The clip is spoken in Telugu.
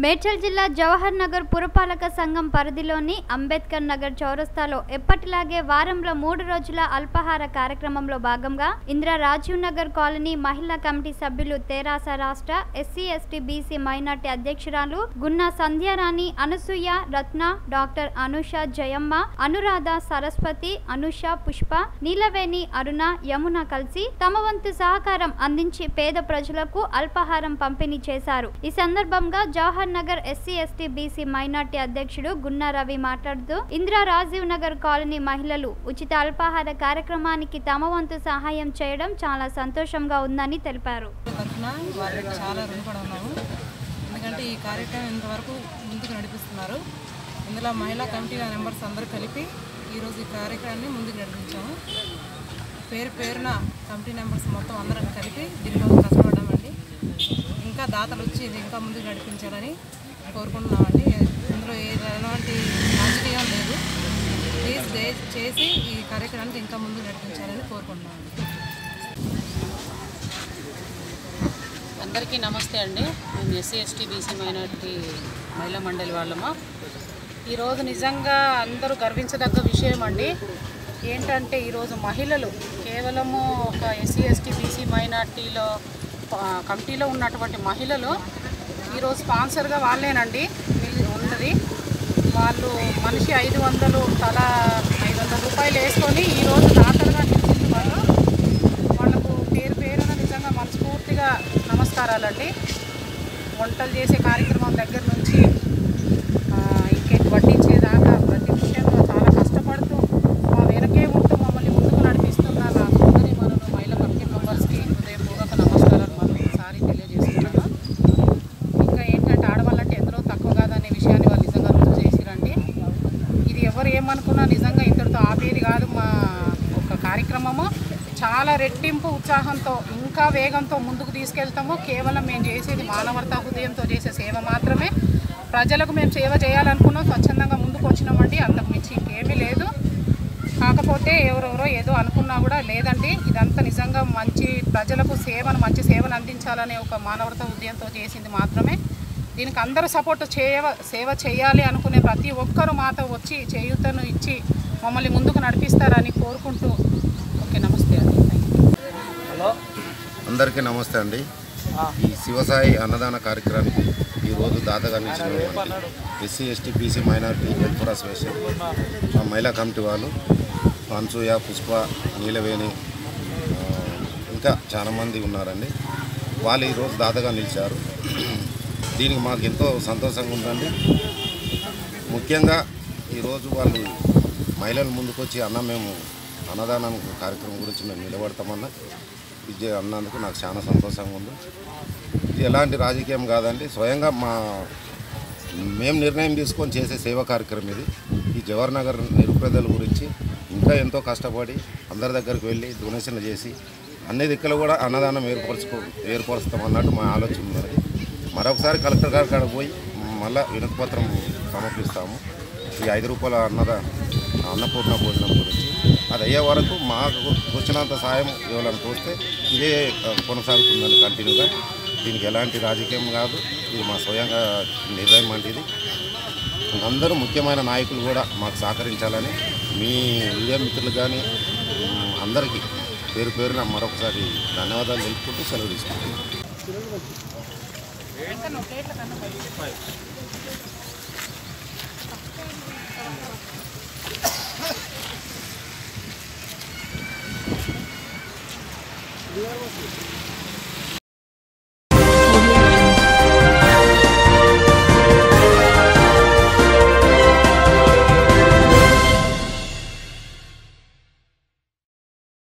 మేడ్చల్ జిల్లా జవహర్ నగర్ పురపాలక సంఘం పరిధిలోని అంబేద్కర్ నగర్ చౌరస్తాలో ఎప్పటిలాగే వారంలో మూడు రోజుల అల్పాహార కార్యక్రమంలో భాగంగా ఇందిరా రాజీవ్ నగర్ కాలనీ మహిళా కమిటీ సభ్యులు తెరాస రాష్ట్ర ఎస్సీ ఎస్టీ బీసీ మైనార్టీ అధ్యక్షురాలు గున్నా సంధ్యారాణి అనసూయ రత్న డాక్టర్ అనుష జయమ్మ అనురాధ సరస్వతి అనుష పుష్ప నీలవేణి అరుణ యమున కలిసి తమ వంతు సహకారం అందించి పేద ప్రజలకు అల్పాహారం పంపిణీ చేశారు ఈ సందర్భంగా Jawahar Nagar S C S T B C minority అధ్యక్షుడు గున్నా రవి మాట్లాడుతూ ఇందిరా రాజీవ్ నగర్ కాలనీ మహిళలు ఉచిత అల్పాహార కార్యక్రమానికి తమ వంతు సహాయం చేయడం చాలా సంతోషంగా ఉందని తెలిపారు తరఫున వారికి చాలా రుణపడి ఉన్నాము ఎందుకంటే ఈ కార్యక్రమం ఇంతవరకు ముందుకు నడిపిస్తున్నారు ఇందులో మహిళా కమిటీ మెంబర్స్ అందరూ కలిపి ఈరోజు ఈ కార్యక్రమాన్ని ముందుకు నడిపించాము పేరు పేరున కమిటీ మెంబర్స్ మొత్తం అందరం కలిపి దీనికోసం కష్టపడ్డామండి ఇంకా దాతలు వచ్చి ఇది ఇంకా ముందుకు నడిపించాలని కోరుకుంటున్నామండి ఇందులో ఏ ఎలాంటి రాజకీయం లేదు ప్లీజ్ దయచేసి ఈ కార్యక్రమానికి ఇంకా ముందుకు నడిపించాలని కోరుకుంటున్నామండి అందరికీ నమస్తే అండి మేము ఎస్సీ ఎస్టీ బీసీ మైనార్టీ మహిళా మండలి వాళ్ళము ఈరోజు నిజంగా అందరూ గర్వించదగ్గ విషయం అండి ఏంటంటే ఈరోజు మహిళలు కేవలము ఒక ఎస్సీ ఎస్టీ బీసీ మైనార్టీలో ఆ, కమిటీలో ఉన్నటువంటి మహిళలు ఈరోజు స్పాన్సర్గా వాళ్ళేనండి నిల్- ఉన్నది వాళ్ళు మనిషి ఐదు వందలు తల ఐదు వందల రూపాయలు వేసుకొని ఈరోజు దాతలుగా నిలిచింది వాళ్ళు వాళ్ళకు పేరు పేరున నిజంగా మనస్ఫూర్తిగా నమస్కారాలండి వంటలు చేసే కార్యక్రమం దగ్గర నుంచి ఆ, ఇంకేంటి వడ్డించేదాకా ప్రతి విషయంలో చాలా కష్టపడుతూ మా వెనకే ఉంటూ మమ్మల్ని ముందుకు నడిపిస్తున్న నా సోదరి మనులు మహిళా కమిటీ మెంబర్స్కి హృదయపూర్వక నమస్కారాలు మనం ఈసారి తెలియజేస్తున్నాను ఇంకా ఏంటంటే ఆడవాళ్ళంటే ఎందరో తక్కువ కాదనే విషయాన్ని వాళ్ళు నిజంగా రుజువు చేసిరండి ఇది ఎవరు ఏమనుకున్నా నిజంగా ఇంతటితో ఆపేది కాదు మా ఒక కార్యక్రమము చాలా రెట్టింపు ఉత్సాహంతో ఇంకా వేగంతో ముందుకు తీసుకెళ్తాము కేవలం మేము చేసేది మానవతా హృదయంతో చేసే సేవ మాత్రమే ప్రజలకు మేము సేవ చేయాలనుకున్నాం స్వచ్ఛందంగా ముందుకు వచ్చినామండి అంతకు మించి ఇంకేమీ లేదు కాకపోతే ఎవరెవరో ఏదో అనుకున్నా కూడా లేదండి ఇదంతా నిజంగా మంచి ప్రజలకు సేవను మంచి సేవను అందించాలనే ఒక మానవత ఉద్యమంతో చేసింది మాత్రమే దీనికి అందరూ సపోర్ట్ చేయవ సేవ చేయాలి అనుకునే ప్రతి ఒక్కరూ మాతో వచ్చి చేయూతను ఇచ్చి మమ్మల్ని ముందుకు నడిపిస్తారని కోరుకుంటూ ఓకే నమస్తే అండి థ్యాంక్ యూ అందరికీ నమస్తే అండి ఈ శివసాయి అన్నదాన కార్యక్రమానికి ఈరోజు దాతగా నిలిచినటువంటి S C S T B C minority welfare association మా మహిళా కమిటీ వాళ్ళు అన్సూయ పుష్ప నీలవేణి ఆ, ఇంకా చాలామంది ఉన్నారండి వాళ్ళు ఈరోజు దాతగా నిలిచారు దీనికి మాకు ఎంతో సంతోషంగా ఉందండి ముఖ్యంగా ఈరోజు వాళ్ళు మహిళలు ముందుకొచ్చి అన్న మేము అన్నదానం కార్యక్రమం గురించి మేము నిలబడతామన్న ఇది అన్నందుకు నాకు చాలా సంతోషంగా ఉంది ఇది ఎలాంటి రాజకీయం కాదండి స్వయంగా మా మేము నిర్ణయం తీసుకొని చేసే సేవా కార్యక్రమం ఇది ఈ జవహర్ నగర్ నిరుపేదల గురించి ఇంకా ఎంతో కష్టపడి అందరి దగ్గరికి వెళ్ళి డొనేషన్లు చేసి అన్ని దిక్కులు కూడా అన్నదానం ఏర్పరచుకో ఏర్పరుస్తాం అన్నట్టు మా ఆలోచన ఉన్నది మరొకసారి కలెక్టర్ గారి కాడ పోయి మళ్ళా వినతిపత్రం సమర్పిస్తాము ఈ ఐదు రూపాయల అన్నద అన్నపూర్ణ భోజనం గురించి అది అయ్యే వరకు మాకు వచ్చినంత సాయం ఇవ్వాలని చూస్తే ఇదే ఆ, కొనసాగుతుందని కంటిన్యూగా దీనికి ఎలాంటి రాజకీయం కాదు ఇది మా స్వయంగా నిర్ణయం వంటిది అందరూ ముఖ్యమైన నాయకులు కూడా మాకు సహకరించాలని మీ మీడియా మిత్రులు కానీ మ్, అందరికీ పేరు పేరున మరొకసారి ధన్యవాదాలు తెలుపుకుంటూ సెలవు తీసుకుంటున్నాను Lugar